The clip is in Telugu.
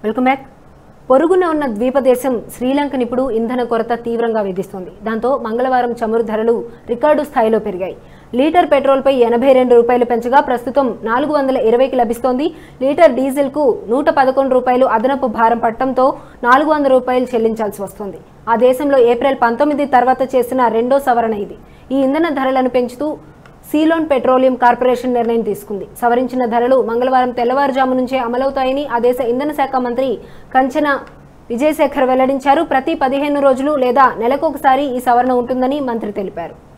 వెల్కమ్ బ్యాక్ పొరుగున ఉన్న ద్వీపదేశం శ్రీలంకని ఇప్పుడు ఇంధన కొరత తీవ్రంగా వేధిస్తోంది దాంతో మంగళవారం చమురు ధరలు రికార్డు స్థాయిలో పెరిగాయి లీటర్ పెట్రోల్పై ఎనభై రెండు రూపాయలు పెంచగా ప్రస్తుతం నాలుగు వందల ఇరవైకి లభిస్తోంది లీటర్ డీజిల్కు నూట పదకొండు రూపాయలు అదనపు భారం పట్టడంతో నాలుగు వందల రూపాయలు చెల్లించాల్సి వస్తోంది ఆ దేశంలో ఏప్రిల్ పంతొమ్మిది తర్వాత చేసిన రెండో సవరణ ఇది ఈ ఇంధన ధరలను పెంచుతూ సీలోన్ పెట్రోలియం కార్పొరేషన్ నిర్ణయం తీసుకుంది సవరించిన ధరలు మంగళవారం తెల్లవారుజాము నుంచే అమలవుతాయని ఆ దేశ ఇంధన శాఖ మంత్రి కంచన విజయశేఖర్ వెల్లడించారు ప్రతి పదిహేను రోజులు లేదా నెలకొకసారి ఈ సవరణ ఉంటుందని మంత్రి తెలిపారు